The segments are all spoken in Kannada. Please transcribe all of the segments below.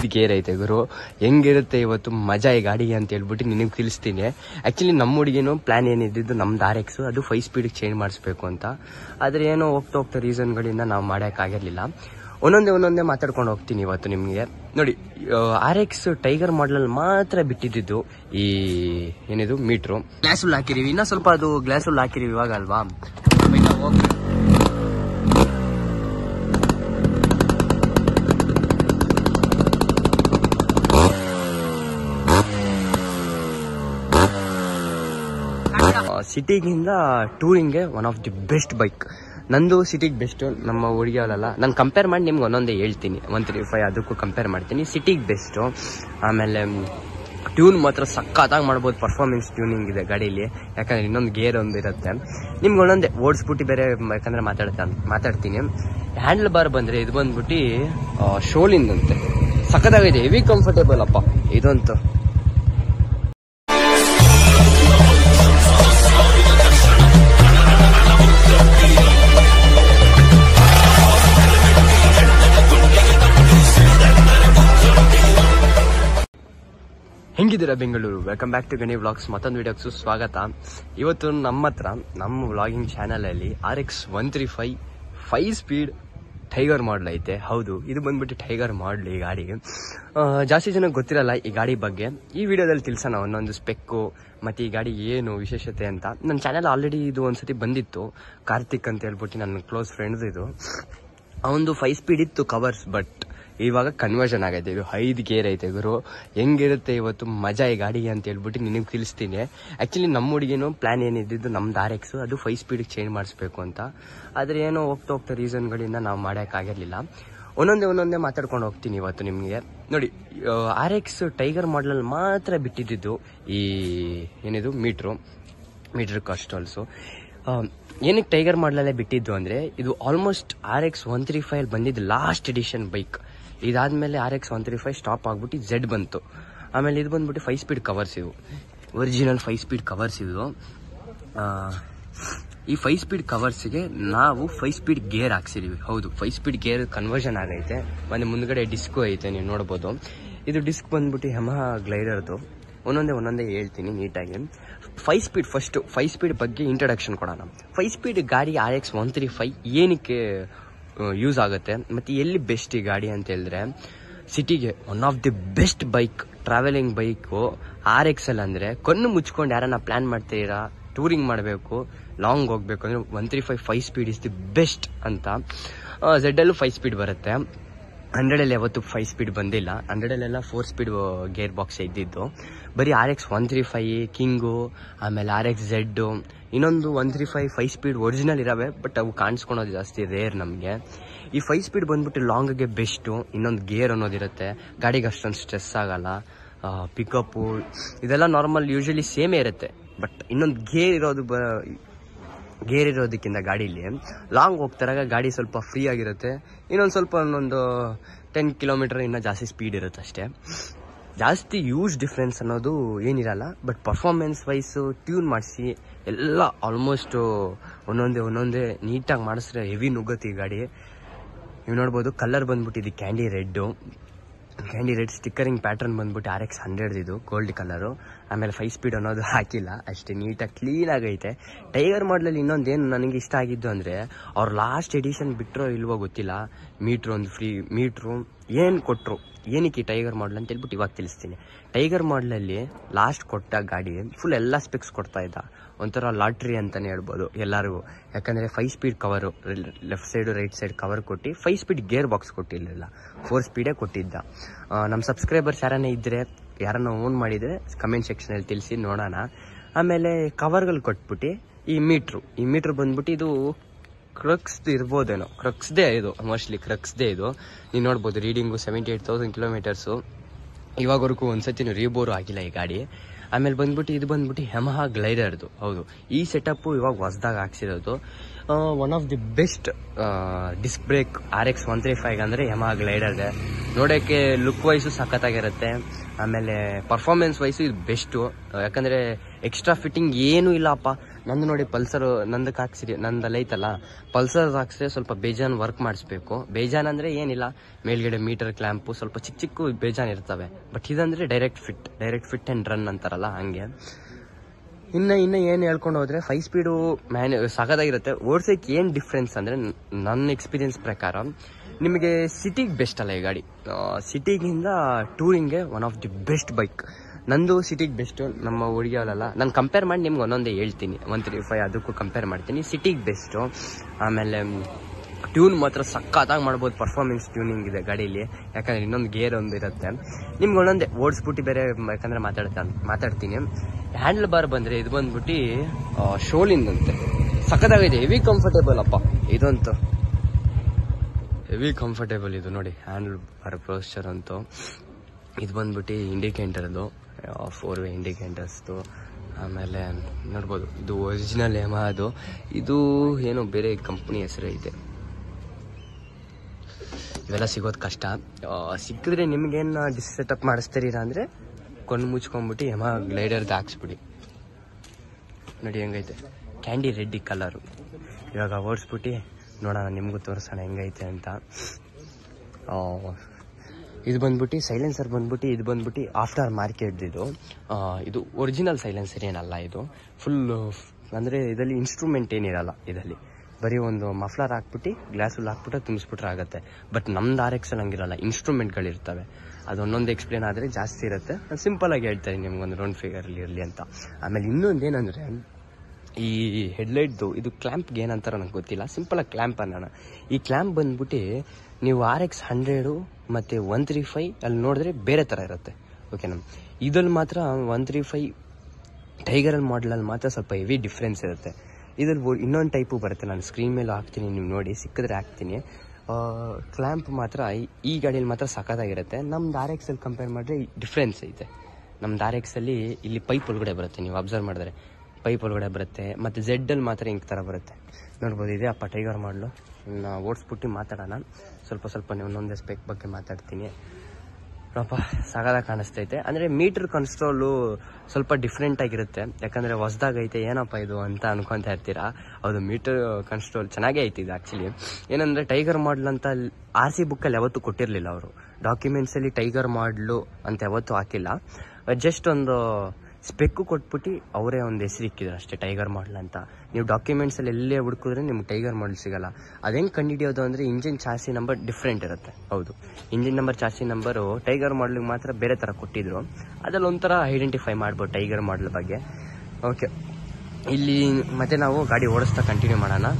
ಗೇರ್ ಐತೆ ಗುರು ಹೆಂಗಿರುತ್ತೆ ಇವತ್ತು ಮಜಾ ಈ ಗಾಡಿಗೆ ಅಂತ ಹೇಳ್ಬಿಟ್ಟು ನಿನಗೆ ತಿಳಿಸ್ತೀನಿ ಆ್ಯಕ್ಚುಲಿ ನಮ್ಮ ಹುಡುಗಿನೂ ಪ್ಲಾನ್ ಏನಿದ್ದು ನಮ್ಮ ದಾರೆಕ್ಸು ಅದು ಫೈವ್ ಸ್ಪೀಡಿಗೆ ಚೇಂಜ್ ಮಾಡಿಸ್ಬೇಕು ಅಂತ ಆದರೆ ಏನೋ ಹೋಗ್ತಾ ಹೋಗ್ತಾ ರೀಸನ್ಗಳಿಂದ ನಾವು ಮಾಡೋಕ್ಕಾಗಿರಲಿಲ್ಲ ಒಂದೊಂದೇ ಒಂದೊಂದೇ ಮಾತಾಡ್ಕೊಂಡು ಹೋಗ್ತೀನಿ ಇವತ್ತು ನಿಮಗೆ ನೋಡಿ ಆರ್ ಎಕ್ಸ್ ಟೈಗರ್ ಮಾಡಲಲ್ಲಿ ಮಾತ್ರ ಬಿಟ್ಟಿದ್ದು ಈ ಏನಿದು ಮೀಟ್ರು ಗ್ಲಾಸ್ ಹುಲ್ ಹಾಕಿದೀವಿ ಇನ್ನೂ ಸ್ವಲ್ಪ ಅದು ಗ್ಲಾಸ್ ಹುಲ್ ಹಾಕಿದೀವಿ ಇವಾಗ ಅಲ್ವಾ ಇನ್ನ ಹೋಗ್ಬೇಕು. ಸಿಟಿಗಿಂದ ಟೂರಿಂಗ್ಗೆ one of the best bike ನಂದು ಸಿಟಿಗೆ ಬೆಸ್ಟ್ ನಮ್ಮ ಹುಡುಗಿಯವರಲ್ಲ ನಾನು ಕಂಪೇರ್ ಮಾಡಿ ನಿಮ್ಗೆ ಒಂದೊಂದೇ ಹೇಳ್ತೀನಿ ಒನ್ ತ್ರೀ ಫೈವ್ ಅದಕ್ಕೂ ಕಂಪೇರ್ ಮಾಡ್ತೀನಿ ಸಿಟಿಗೆ ಬೆಸ್ಟು ಆಮೇಲೆ ಟ್ಯೂನ್ ಮಾತ್ರ ಸಖತ್ತಾಗಿ ಮಾಡ್ಬೋದು ಪರ್ಫಾರ್ಮೆನ್ಸ್ ಟ್ಯೂನಿಂಗ್ ಇದೆ ಗಾಡೀಲಿ ಯಾಕಂದ್ರೆ ಇನ್ನೊಂದು ಗೇರ್ ಒಂದು ಇರುತ್ತೆ ನಿಮ್ಗೆ ಒಂದೊಂದೇ ಓಡಿಸ್ಬಿಟ್ಟು ಬೇರೆ ಯಾಕಂದ್ರೆ ಮಾತಾಡ್ತಾ ಮಾತಾಡ್ತೀನಿ ಹ್ಯಾಂಡಲ್ ಬಾರ್ ಬಂದರೆ ಇದು ಬಂದ್ಬಿಟ್ಟು ಶೋಲಿಂದಂತೆ ಸಖತ್ತಾಗಿದೆ ಹೆವಿ ಕಂಫರ್ಟೇಬಲ್ ಅಪ್ಪ ಇದಂತೂ ಹೆಂಗಿದ್ದೀರಾ Bengaluru welcome back to Gani vlogs ಮತ್ತೊಂದು ವಿಡಿಯೋಕ್ಸು ಸ್ವಾಗತ ಇವತ್ತು ನಮ್ಮ ಹತ್ರ ನಮ್ಮ ವ್ಲಾಗಿಂಗ್ ಚಾನಲಲ್ಲಿ R X one three five five speed tiger model ಐತೆ ಹೌದು ಇದು ಬಂದ್ಬಿಟ್ಟು ಟೈಗರ್ ಮಾಡಲ್ ಈ ಗಾಡಿಗೆ ಆ, ಜಾಸ್ತಿ ಜನಕ್ಕೆ ಗೊತ್ತಿರಲ್ಲ ಈ ಗಾಡಿ ಬಗ್ಗೆ ಈ ವಿಡಿಯೋದಲ್ಲಿ ತಿಳಿಸೋಣ ಒಂದೊಂದು ಸ್ಪೆಕ್ಕು ಮತ್ತು ಈ ಗಾಡಿ ಏನು ವಿಶೇಷತೆ ಅಂತ ನನ್ನ ಚಾನಲ್ ಆಲ್ರೆಡಿ ಇದು ಒಂದ್ಸತಿ ಬಂದಿತ್ತು ಕಾರ್ತಿಕ್ ಅಂತ ಹೇಳ್ಬಿಟ್ಟು ನನ್ನ ಕ್ಲೋಸ್ ಫ್ರೆಂಡ್ಸ್ ಇದು ಅವನದು ಫೈವ್ ಸ್ಪೀಡ್ ಇತ್ತು ಕವರ್ಸ್ ಬಟ್ ಇವಾಗ ಕನ್ವರ್ಷನ್ ಆಗೈತೆ ಇದು ಐದು ಗೇರ್ ಐತೆ ಗುರು ಹೆಂಗಿರುತ್ತೆ ಇವತ್ತು ಮಜಾ ಈ ಗಾಡಿಗೆ ಅಂತ ಹೇಳ್ಬಿಟ್ಟು ನಿನಗೆ ತಿಳಿಸ್ತೀನಿ ಆ್ಯಕ್ಚುಲಿ ನಮ್ಮ ಹುಡುಗಿನೂ ಪ್ಲಾನ್ ಏನಿದ್ದು ನಮ್ಮ ದಾರೆಕ್ಸು ಅದು ಫೈವ್ ಸ್ಪೀಡಿಗೆ ಚೇಂಜ್ ಮಾಡಿಸ್ಬೇಕು ಅಂತ ಆದರೆ ಏನೋ ಹೋಗ್ತಾ ಹೋಗ್ತಾ ರೀಸನ್ಗಳಿಂದ ನಾವು ಮಾಡೋಕ್ಕಾಗಿರಲಿಲ್ಲ ಒಂದೊಂದೇ ಒಂದೊಂದೇ ಮಾತಾಡ್ಕೊಂಡು ಹೋಗ್ತೀನಿ ಇವತ್ತು ನಿಮಗೆ ನೋಡಿ ಆರ್ ಎಕ್ಸ್ ಟೈಗರ್ ಮಾಡಲಲ್ಲಿ ಮಾತ್ರ ಬಿಟ್ಟಿದ್ದು ಈ ಏನಿದು ಮೀಟ್ರು ಮೀಟರ್ ಕಾಸ್ಟಾಲ್ಸು ಏನಕ್ಕೆ ಟೈಗರ್ ಮಾಡಲಲ್ಲೇ ಬಿಟ್ಟಿದ್ದು ಅಂದರೆ ಇದು almost R X one three five ಬಂದಿದ್ದು ಲಾಸ್ಟ್ ಎಡಿಷನ್ ಬೈಕ್ ಇದಾದಮೇಲೆ R X one three five stop ಆಗ್ಬಿಟ್ಟು ಝೆಡ್ ಬಂತು ಆಮೇಲೆ ಇದು ಬಂದ್ಬಿಟ್ಟು ಫೈವ್ ಸ್ಪೀಡ್ ಕವರ್ಸ್ ಇವು ಒರಿಜಿನಲ್ ಫೈವ್ ಸ್ಪೀಡ್ ಕವರ್ಸ್ ಇವು ಆ, ಈ ಫೈವ್ ಸ್ಪೀಡ್ ಕವರ್ಸ್ಗೆ ನಾವು ಫೈವ್ ಸ್ಪೀಡ್ ಗೇರ್ ಹಾಕ್ಸಿದೀವಿ ಹೌದು ಫೈವ್ ಸ್ಪೀಡ್ ಗೇರ್ ಕನ್ವರ್ಷನ್ ಆಗೈತೆ ಮತ್ತೆ ಮುಂದ್ಗಡೆ ಡಿಸ್ಕು ಐತೆ ನೀವು ನೋಡ್ಬೋದು ಇದು ಡಿಸ್ಕ್ ಬಂದ್ಬಿಟ್ಟು ಯಮಹ ಗ್ಲೈಡರ್ದು ಒಂದೊಂದೇ ಒಂದೊಂದೇ ಹೇಳ್ತೀನಿ ನೀಟಾಗಿ five speed first five speed ಬಗ್ಗೆ ಇಂಟ್ರಡಕ್ಷನ್ ಕೊಡೋಣ ಫೈವ್ ಸ್ಪೀಡ್ ಗಾಡಿ R X one three five ಏನಕ್ಕೆ ಯೂಸ್ ಆಗುತ್ತೆ ಮತ್ತು ಎಲ್ಲಿ ಬೆಸ್ಟ್ ಈ ಗಾಡಿ ಅಂತ ಹೇಳಿದ್ರೆ ಸಿಟಿಗೆ one of the best bike travelling bike R X L ಅಂದರೆ ಕಣ್ಣು ಮುಚ್ಕೊಂಡು ಯಾರನ್ನ ಪ್ಲ್ಯಾನ್ ಮಾಡ್ತೀರಾ ಟೂರಿಂಗ್ ಮಾಡಬೇಕು ಲಾಂಗ್ ಹೋಗ್ಬೇಕು ಅಂದರೆ one three five five speed is the best ಅಂತ ಝೆಡ್ಡಲ್ಲೂ ಫೈವ್ ಸ್ಪೀಡ್ ಬರುತ್ತೆ ಹಂಡ್ರೆಡಲ್ಲಿ ಯಾವತ್ತು ಫೈವ್ ಸ್ಪೀಡ್ ಬಂದಿಲ್ಲ ಹಂಡ್ರೆಡಲ್ಲೆಲ್ಲ ಫೋರ್ ಸ್ಪೀಡ್ ಗೇರ್ ಬಾಕ್ಸ್ ಇದ್ದಿದ್ದು ಬರೀ R X one three five king ಆಮೇಲೆ ಆರ್ ಎಕ್ಸ್ ಝೆಡ್ಡು ಇನ್ನೊಂದು one three five five speed original ಇರಾವೆ ಬಟ್ ಅವು ಕಾಣಿಸ್ಕೊಳೋದು ಜಾಸ್ತಿ ರೇರ್ ನಮಗೆ ಈ ಫೈವ್ ಸ್ಪೀಡ್ ಬಂದ್ಬಿಟ್ಟು ಲಾಂಗ್ಗೆ ಬೆಸ್ಟು ಇನ್ನೊಂದು ಗೇರ್ ಅನ್ನೋದಿರುತ್ತೆ ಗಾಡಿಗೆ ಅಷ್ಟೊಂದು ಸ್ಟ್ರೆಸ್ ಆಗಲ್ಲ ಪಿಕಪ್ಪು ಇದೆಲ್ಲ ನಾರ್ಮಲ್ ಯೂಶಲಿ ಸೇಮೇ ಇರುತ್ತೆ ಬಟ್ ಇನ್ನೊಂದು ಗೇರ್ ಇರೋದು ಬ ಗೇರ್ ಇರೋದಕ್ಕಿಂತ ಗಾಡೀಲಿ ಲಾಂಗ್ ಹೋಗ್ತಾರಾಗ ಗಾಡಿ ಸ್ವಲ್ಪ ಫ್ರೀ ಆಗಿರುತ್ತೆ ಇನ್ನೊಂದು ಸ್ವಲ್ಪ ಒಂದೊಂದು ಟೆನ್ ಕಿಲೋಮೀಟರ್ ಇನ್ನೂ ಜಾಸ್ತಿ ಸ್ಪೀಡ್ ಇರುತ್ತೆ ಅಷ್ಟೇ ಜಾಸ್ತಿ ಯೂಸ್ ಡಿಫ್ರೆನ್ಸ್ ಅನ್ನೋದು ಏನಿರಲ್ಲ ಬಟ್ ಪರ್ಫಾರ್ಮೆನ್ಸ್ ವೈಸು ಟ್ಯೂನ್ ಮಾಡಿಸಿ ಎಲ್ಲ ಆಲ್ಮೋಸ್ಟು ಒಂದೊಂದೇ ಒಂದೊಂದೇ ನೀಟಾಗಿ ಮಾಡಿಸಿದ್ರೆ ಹೆವಿ ನುಗ್ಗತ್ತೆ ಈ ಗಾಡಿ ನೀವು ನೋಡ್ಬೋದು ಕಲರ್ ಬಂದ್ಬಿಟ್ಟು ಇದು candy red candy red stickering pattern ಬಂದ್ಬಿಟ್ಟು ಆರ್ ಎಕ್ಸ್ ಹಂಡ್ರೆಡ್ ಇದು ಗೋಲ್ಡ್ ಕಲರು ಆಮೇಲೆ ಫೈವ್ ಸ್ಪೀಡ್ ಅನ್ನೋದು ಹಾಕಿಲ್ಲ ಅಷ್ಟೇ ನೀಟಾಗಿ ಕ್ಲೀನ್ ಆಗೈತೆ ಟೈಗರ್ ಮಾಡಲಲ್ಲಿ ಇನ್ನೊಂದೇನು ನನಗೆ ಇಷ್ಟ ಆಗಿದ್ದು ಅಂದರೆ ಅವ್ರು ಲಾಸ್ಟ್ ಎಡಿಷನ್ ಬಿಟ್ಟರೋ ಇಲ್ವೋ ಗೊತ್ತಿಲ್ಲ ಮೀಟ್ರು ಒಂದು ಫ್ರೀ ಮೀಟ್ರು ಏನು ಕೊಟ್ಟರು ಏನಕ್ಕೆ ಈ ಟೈಗರ್ ಮಾಡಲ್ ಅಂತ ಹೇಳ್ಬಿಟ್ಟು ಇವಾಗ ತಿಳಿಸ್ತೀನಿ ಟೈಗರ್ ಮಾಡಲಲ್ಲಿ ಲಾಸ್ಟ್ ಕೊಟ್ಟ ಗಾಡಿ ಫುಲ್ ಎಲ್ಲ ಸ್ಪೆಕ್ಸ್ ಕೊಡ್ತಾ ಇದ್ದ ಒಂಥರ ಲಾಟ್ರಿ ಅಂತಲೇ ಹೇಳ್ಬೋದು ಎಲ್ಲರಿಗೂ ಯಾಕಂದರೆ five speed cover left side right side cover ಕೊಟ್ಟು ಫೈವ್ ಸ್ಪೀಡ್ ಗೇರ್ ಬಾಕ್ಸ್ ಕೊಟ್ಟಿರಲಿಲ್ಲ ಫೋರ್ ಸ್ಪೀಡೇ ಕೊಟ್ಟಿದ್ದ ಆ, ನಮ್ಮ ಸಬ್ಸ್ಕ್ರೈಬರ್ಸ್ ಯಾರನ್ನ ಇದ್ದರೆ ಯಾರನ್ನ ಓನ್ ಮಾಡಿದರೆ ಕಮೆಂಟ್ ಸೆಕ್ಷನಲ್ಲಿ ತಿಳಿಸಿ ನೋಡೋಣ ಆಮೇಲೆ ಕವರ್ಗಳು ಕೊಟ್ಬಿಟ್ಟು ಈ ಮೀಟ್ರು ಈ ಮೀಟ್ರ್ ಬಂದ್ಬಿಟ್ಟು ಇದು ಕ್ರಕ್ಸ್ದು ಇರ್ಬೋದೇನೋ ಕ್ರಕ್ಸ್ದೇ ಇದು ಮೋಸ್ಟ್ಲಿ ಕ್ರಕ್ಸ್ದೇ ಇದು ನೀವು ನೋಡ್ಬೋದು reading seventy eight thousand kilometres ಇವಾಗವರೆಗೂ ಒಂದ್ಸತಿನೂ ರೀಬೋರು ಆಗಿಲ್ಲ ಈ ಗಾಡಿ ಆಮೇಲೆ ಬಂದ್ಬಿಟ್ಟು ಇದು ಬಂದ್ಬಿಟ್ಟು ಯಮಹ ಗ್ಲೈಡರ್ದು ಹೌದು ಈ ಸೆಟಪ್ಪು ಇವಾಗ ಹೊಸ್ದಾಗ ಹಾಕ್ಸಿರೋದು one of the best disc brake R X one three five ಅಂದರೆ ಯಮಹ ಗ್ಲೈಡರ್ಗೆ ನೋಡೋಕ್ಕೆ ಲುಕ್ ವೈಸು ಸಖತ್ತಾಗಿರುತ್ತೆ ಆಮೇಲೆ ಪರ್ಫಾರ್ಮೆನ್ಸ್ ವೈಸು ಇದು ಬೆಸ್ಟು ಯಾಕಂದರೆ ಎಕ್ಸ್ಟ್ರಾ ಫಿಟ್ಟಿಂಗ್ ಏನೂ ಇಲ್ಲಪ್ಪ ನಂದು ನೋಡಿ ಪಲ್ಸರ್ ನಂದಕ್ಕೆ ಹಾಕ್ಸಿರಿ ನಂದಲ್ಲಿ ಐತಲ್ಲ ಪಲ್ಸರ್ ಹಾಕ್ಸಿದ್ರೆ ಸ್ವಲ್ಪ ಬೇಜಾನ್ ವರ್ಕ್ ಮಾಡಿಸ್ಬೇಕು ಬೇಜಾನ್ ಅಂದರೆ ಏನಿಲ್ಲ ಮೇಲ್ಗಡೆ ಮೀಟರ್ ಕ್ಲ್ಯಾಂಪು ಸ್ವಲ್ಪ ಚಿಕ್ಕ ಚಿಕ್ಕ ಬೇಜಾನ್ ಇರ್ತವೆ ಬಟ್ ಇದಂದರೆ direct fit direct fit and run ಅಂತಾರಲ್ಲ ಹಂಗೆ ಇನ್ನು ಇನ್ನು ಏನು ಹೇಳ್ಕೊಂಡು ಹೋದ್ರೆ ಫೈವ್ ಸ್ಪೀಡು ಮ್ಯಾನ್ ಸಗದಾಗಿರುತ್ತೆ ಓಡ್ಸೋಕೆ ಏನು ಡಿಫ್ರೆನ್ಸ್ ಅಂದರೆ ನನ್ನ ಎಕ್ಸ್ಪೀರಿಯನ್ಸ್ ಪ್ರಕಾರ ನಿಮಗೆ ಸಿಟಿಗೆ ಬೆಸ್ಟ್ ಅಲ್ಲ ಈ ಗಾಡಿ ಸಿಟಿಗಿಂತ ಟೂರಿಂಗ್ಗೆ one of the best bike ನಂದು ಸಿಟಿಗೆ ಬೆಸ್ಟು ನಮ್ಮ ಹುಡುಗಿಯವರಲ್ಲ ನಾನು ಕಂಪೇರ್ ಮಾಡಿ ನಿಮ್ಗೆ ಒಂದೊಂದೇ ಹೇಳ್ತೀನಿ ಒನ್ ತ್ರೀ ಫೈವ್ ಅದಕ್ಕೂ ಕಂಪೇರ್ ಮಾಡ್ತೀನಿ ಸಿಟಿಗೆ ಬೆಸ್ಟು ಆಮೇಲೆ ಟ್ಯೂನ್ ಮಾತ್ರ ಸಕ್ಕತ್ತಾಗಿ ಮಾಡ್ಬೋದು ಪರ್ಫಾರ್ಮೆನ್ಸ್ ಟ್ಯೂನಿಂಗ್ ಇದೆ ಗಾಡೀಲಿ ಯಾಕಂದ್ರೆ ಇನ್ನೊಂದು ಗೇರ್ ಒಂದು ಇರುತ್ತೆ ನಿಮ್ಗೆ ಒಂದೊಂದೇ ಓಡಿಸ್ಬಿಟ್ಟು ಬೇರೆ ಯಾಕಂದ್ರೆ ಮಾತಾಡ್ತಾ ಮಾತಾಡ್ತೀನಿ ಹ್ಯಾಂಡಲ್ ಬಾರ್ ಬಂದರೆ ಇದು ಬಂದ್ಬಿಟ್ಟು ಶೋಲಿಂದಂತೆ ಸಕ್ಕತ್ತಾಗಿದೆ ಹೆವಿ ಕಂಫರ್ಟೇಬಲ್ ಅಪ್ಪ ಇದಂತೂ ಹೆವಿ ಕಂಫರ್ಟೇಬಲ್ ಇದು ನೋಡಿ ಹ್ಯಾಂಡಲ್ ಬಾರ್ ಪ್ರೊಸೆಸರ್ ಅಂತೂ ಇದು ಬಂದ್ಬಿಟ್ಟು ಇಂಡಿಕೇಟರ್ದು ಫೋರ್ ವೇ ಇಂಡಿಕೇಟರ್ಸ್ದು ಆಮೇಲೆ ನೋಡ್ಬೋದು ಇದು ಒರಿಜಿನಲ್ ಎಮ ಅದು ಇದು ಏನೋ ಬೇರೆ ಕಂಪ್ನಿ ಹೆಸರು ಐತೆ ಇವೆಲ್ಲ ಸಿಗೋದು ಕಷ್ಟ ಆ, ಸಿಕ್ಕಿದ್ರೆ ನಿಮ್ಗೇನು ಡಿಸ್ ಸೆಟಪ್ ಮಾಡಿಸ್ತೀರ ಅಂದರೆ ಕೊಂಡು ಮುಚ್ಕೊಂಡ್ಬಿಟ್ಟು ಎಮ ಗ್ಲೈಡರ್ದು ಹಾಕ್ಸ್ಬಿಡಿ ನೋಡಿ ಹೆಂಗೈತೆ ಕ್ಯಾಂಡಿ ರೆಡ್ಡಿ ಕಲರು ಇವಾಗ ಓಡಿಸ್ಬಿಟ್ಟು ನೋಡೋಣ ನಿಮಗೂ ತೋರಿಸೋಣ ಹೆಂಗೈತೆ ಅಂತ ಆ, ಇದು ಬಂದ್ಬಿಟ್ಟು ಸೈಲೆನ್ಸರ್ ಬಂದ್ಬಿಟ್ಟು ಇದು ಬಂದ್ಬಿಟ್ಟು ಆಫ್ಟರ್ ಮಾರ್ಕೆಟ್ ಇದು ಆ, ಇದು ಒರಿಜಿನಲ್ ಸೈಲೆನ್ಸರ್ ಏನಲ್ಲ ಇದು ಫುಲ್ ಅಂದರೆ ಇದರಲ್ಲಿ ಇನ್ಸ್ಟ್ರೂಮೆಂಟ್ ಏನಿರಲ್ಲ ಇದರಲ್ಲಿ ಬರೀ ಒಂದು ಮಫ್ಲರ್ ಹಾಕ್ಬಿಟ್ಟು ಗ್ಲಾಸಲ್ಲಿ ಹಾಕ್ಬಿಟ್ಟು ತುಂಬಿಸ್ಬಿಟ್ರೆ ಆಗುತ್ತೆ ಬಟ್ ನಮ್ದು ಆರ್ ಎಕ್ಸಲ್ಲಿ ಹಂಗಿರಲ್ಲ ಇನ್ಸ್ಟ್ರೂಮೆಂಟ್ಗಳಿರ್ತವೆ ಅದು ಒಂದೊಂದು ಎಕ್ಸ್ಪ್ಲೇನ್ ಆದರೆ ಜಾಸ್ತಿ ಇರುತ್ತೆ ನಾನು ಸಿಂಪಲ್ ಆಗಿ ಹೇಳ್ತಾ ಇದ್ದೀನಿ ನಿಮ್ಗೊಂದು ರೌಂಡ್ ಫಿಗರಲ್ಲಿ ಇರಲಿ ಅಂತ ಆಮೇಲೆ ಇನ್ನೊಂದು ಏನಂದರೆ ಈ ಹೆಡ್ಲೈಟ್ದು ಇದು ಕ್ಲ್ಯಾಂಪ್ಗೆ ಏನಂತಾರ ನಂಗೆ ಗೊತ್ತಿಲ್ಲ ಸಿಂಪಲಾಗಿ ಕ್ಲ್ಯಾಂಪ್ ಅನ್ನೋಣ ಈ ಕ್ಲ್ಯಾಂಪ್ ಬಂದ್ಬಿಟ್ಟು ನೀವು ಆರ್ ಎಕ್ಸ್ ಹಂಡ್ರೆಡು ಮತ್ತು ಒನ್ ತ್ರೀ ಫೈ ಅಲ್ಲಿ ನೋಡಿದ್ರೆ ಬೇರೆ ಥರ ಇರುತ್ತೆ ಓಕೆನಾ ಇದ್ರಲ್ಲಿ ಮಾತ್ರ ಒನ್ ತ್ರೀ ಫೈ ಟೈಗರಲ್ಲಿ ಮಾಡಲಲ್ಲಿ ಮಾತ್ರ ಸ್ವಲ್ಪ ಹೆವಿ ಡಿಫ್ರೆನ್ಸ್ ಇರುತ್ತೆ ಇದ್ರಲ್ಲಿ ಇನ್ನೊಂದು ಟೈಪು ಬರುತ್ತೆ ನಾನು ಸ್ಕ್ರೀನ್ ಮೇಲೆ ಹಾಕ್ತೀನಿ ನೀವು ನೋಡಿ ಸಿಕ್ಕಿದ್ರೆ ಹಾಕ್ತೀನಿ ಕ್ಲ್ಯಾಂಪ್ ಮಾತ್ರ ಈ- ಈ ಗಾಡಿಯಲ್ಲಿ ಮಾತ್ರ ಸಖತ್ತಾಗಿರುತ್ತೆ ನಮ್ದು ಆರ್ ಎಕ್ಸಲ್ಲಿ ಕಂಪೇರ್ ಮಾಡಿದ್ರೆ ಡಿಫ್ರೆನ್ಸ್ ಐತೆ ನಮ್ದು ಆರ್ ಎಕ್ಸಲ್ಲಿ ಇಲ್ಲಿ ಪೈಪ್ ಒಳಗಡೆ ಬರುತ್ತೆ ನೀವು ಅಬ್ಸರ್ವ್ ಮಾಡಿದ್ರೆ ಪೈಪ್ ಒಳಗಡೆ ಬರುತ್ತೆ ಮತ್ತು ಝೆಡ್ಡಲ್ಲಿ ಮಾತ್ರ ಹಿಂಗೆ ಥರ ಬರುತ್ತೆ ನೋಡ್ಬೋದು ಇದೆ ಅಪ್ಪ ಟೈಗರ್ ಮಾಡಲು ಇನ್ನು ಓಡಿಸ್ಬಿಟ್ಟು ಮಾತಾಡೋಣ ಸ್ವಲ್ಪ ಸ್ವಲ್ಪ ನೀವು ಒಂದೊಂದೇ ಸ್ಪೆಕ್ ಬಗ್ಗೆ ಮಾತಾಡ್ತೀನಿ ನೋಡಪ್ಪ ಸಾಗದಾಗ ಕಾಣಿಸ್ತೈತೆ ಅಂದರೆ ಮೀಟರ್ ಕನ್ಸ್ಟ್ರೋಲು ಸ್ವಲ್ಪ ಡಿಫ್ರೆಂಟ್ ಆಗಿರುತ್ತೆ ಯಾಕಂದರೆ ಹೊಸ್ದಾಗೈತೆ ಏನಪ್ಪ ಇದು ಅಂತ ಅನ್ಕೊತಾ ಇರ್ತೀರಾ ಅದು ಮೀಟರ್ ಕನ್ಸ್ಟ್ರೋಲ್ ಚೆನ್ನಾಗೇ ಐತಿ ಇದು ಆ್ಯಕ್ಚುಲಿ ಏನಂದರೆ ಟೈಗರ್ ಮಾಡಲ್ ಅಂತ ಆರ್ ಸಿ ಬುಕ್ಕಲ್ಲಿ ಯಾವತ್ತೂ ಕೊಟ್ಟಿರಲಿಲ್ಲ ಅವರು ಡಾಕ್ಯುಮೆಂಟ್ಸಲ್ಲಿ ಟೈಗರ್ ಮಾಡಲು ಅಂತ ಯಾವತ್ತೂ ಹಾಕಿಲ್ಲ ಜಸ್ಟ್ ಒಂದು ಸ್ಪೆಕ್ಕು ಕೊಟ್ಬಿಟ್ಟು ಅವರೇ ಒಂದು ಹೆಸರು ಇಕ್ಕಿದ್ರು ಅಷ್ಟೇ ಟೈಗರ್ ಮಾಡಲ್ ಅಂತ ನೀವು ಡಾಕ್ಯುಮೆಂಟ್ಸಲ್ಲಿ ಎಲ್ಲೇ ಹುಡುಕಿದ್ರೆ ನಿಮ್ಗೆ ಟೈಗರ್ ಮಾಡಲ್ ಸಿಗಲ್ಲ ಅದೇಂಗೆ ಕಂಡುಹಿಡಿಯೋದು ಅಂದರೆ ಇಂಜಿನ್ ಚಾಸಿ ನಂಬರ್ ಡಿಫ್ರೆಂಟ್ ಇರುತ್ತೆ ಹೌದು engine number chassis number tiger ಮಾಡಲಿಗೆ ಮಾತ್ರ ಬೇರೆ ಥರ ಕೊಟ್ಟಿದ್ರು ಅದ್ರಲ್ಲಿ ಒಂಥರ ಐಡೆಂಟಿಫೈ ಮಾಡ್ಬೋದು ಟೈಗರ್ ಮಾಡಲ್ ಬಗ್ಗೆ ಓಕೆ ಇಲ್ಲಿ ಮತ್ತೆ ನಾವು ಗಾಡಿ ಓಡಿಸ್ತಾ ಕಂಟಿನ್ಯೂ ಮಾಡೋಣ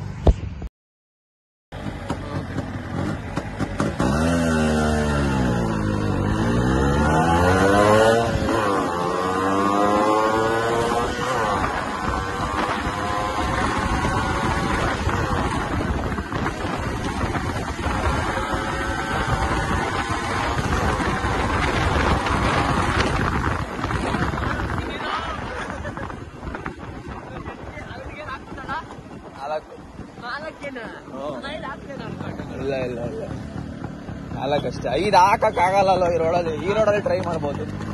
ಇಲ್ಲ ಇಲ್ಲ ಇಲ್ಲ ನಾಲ್ಕಷ್ಟೇ ಐದು ಹಾಕಕ್ ಆಗಲ್ಲ ಈ ರೋಡಲ್ಲಿ ಈ ರೋಡಲ್ಲಿ ಟ್ರೈ ಮಾಡ್ಬೋದು